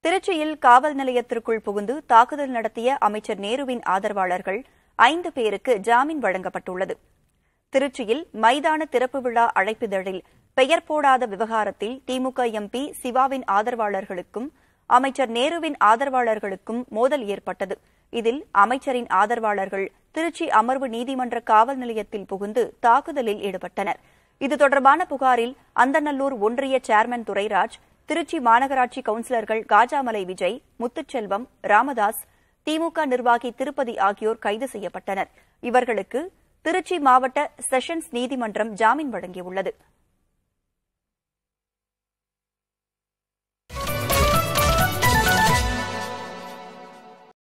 திருச்சியில் காவல் நிலையத்திற்குள் புகுந்து தாக்குதல் நடத்திய அமைச்சர் நேருவின் ஆதரவாளர்கள் ஐந்து பேருக்கு ஜாமீன் வழங்கப்பட்டுள்ளது திருச்சியில் மைதான திறப்பு விழா அழைப்பிதழில் பெயர் போடாத விவகாரத்தில் திமுக எம்பி சிவாவின் ஆதரவாளர்களுக்கும் அமைச்சர் நேருவின் ஆதரவாளர்களுக்கும் மோதல் ஏற்பட்டது இதில் அமைச்சரின் ஆதரவாளர்கள் திருச்சி அமர்வு நீதிமன்ற காவல் நிலையத்தில் புகுந்து தாக்குதலில் ஈடுபட்டனர் இது தொடர்பான புகாரில் அந்தநல்லூர் ஒன்றிய சேர்மன் துரைராஜ் திருச்சி மாநகராட்சி கவுன்சிலர்கள் காஜாமலை விஜய் முத்துச்செல்வம் ராமதாஸ் திமுக நிர்வாகி திருப்பதி ஆகியோர் கைது செய்யப்பட்டனர் இவர்களுக்கு திருச்சி மாவட்ட செஷன்ஸ் நீதிமன்றம் ஜாமீன் வழங்கியுள்ளது